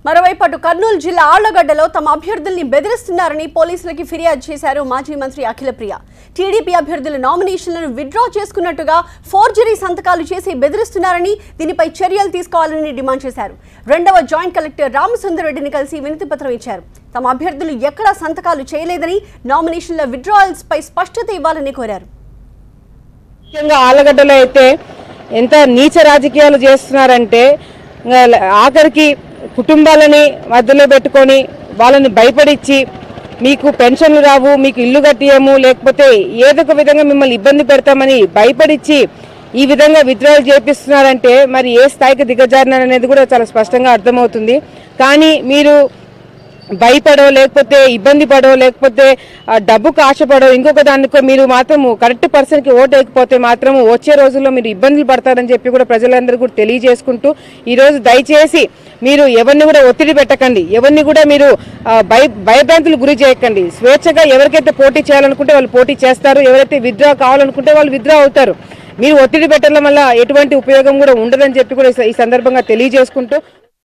మరోవైపు అటు కర్నూలు జిల్లా ఆళ్లగడ్డలో తమ అభ్యర్థుల్ని బెదిరిస్తున్నారని పోలీసులకి ఫిర్యాదు చేశారు మాజీ మంత్రి అఖిలప్రియ టీడీపీ అభ్యర్థుల నామినేషన్లను విత్డ్రా చేసుకున్నట్టుగా ఫోర్జరీ సంతకాలు చేసి బెదిరిస్తున్నారని దీనిపై చర్యలు తీసుకోవాలని డిమాండ్ చేశారు రెండవ జాయింట్ కలెక్టర్ రామసుందర్ రెడ్డిని కలిసి వినతి పత్రం ఇచ్చారు తమ అభ్యర్థులు ఎక్కడా సంతకాలు చేయలేదని నామినేషన్ల విత్డ్రాయల్స్ పై స్పష్టత ఇవ్వాలని కోరారు ముఖ్యంగా ఆలగడ్డలో అయితే ఎంత నీచ రాజకీయాలు చేస్తున్నారంటే ఇంకా ఆఖరికి కుటుంబాలని మధ్యలో పెట్టుకొని వాళ్ళని భయపడిచ్చి మీకు పెన్షన్లు రావు మీకు ఇల్లు కట్టియము లేకపోతే ఏదో ఒక విధంగా మిమ్మల్ని ఇబ్బంది పెడతామని భయపడిచ్చి ఈ విధంగా విత్డ్రాల్ చేపిస్తున్నారంటే మరి ఏ స్థాయికి దిగజారినారనేది కూడా చాలా స్పష్టంగా అర్థమవుతుంది కానీ మీరు భయపడో లేకపోతే ఇబ్బంది పడో లేకపోతే ఆ, డబ్బుకు ఆశపడో ఇంకొక దానికో మీరు మాత్రం కరెక్ట్ పర్సన్ కి ఓటు వేయకపోతే మాత్రం వచ్చే రోజుల్లో మీరు ఇబ్బందులు పడతారని చెప్పి కూడా ప్రజలందరూ కూడా తెలియజేసుకుంటూ ఈ రోజు దయచేసి మీరు ఎవరిని కూడా ఒత్తిడి పెట్టకండి ఎవరిని కూడా మీరు ఆ, భయ భయభ్రాంతులు గురి చేయకండి స్వేచ్ఛగా ఎవరికైతే పోటీ చేయాలనుకుంటే వాళ్ళు పోటీ చేస్తారు ఎవరైతే విత్డ్రా కావాలనుకుంటే వాళ్ళు విత్డ్రా అవుతారు మీరు ఒత్తిడి పెట్టడం వల్ల ఎటువంటి ఉపయోగం కూడా ఉండదని చెప్పి కూడా ఈ స- ఈ సందర్భంగా తెలియజేసుకుంటూ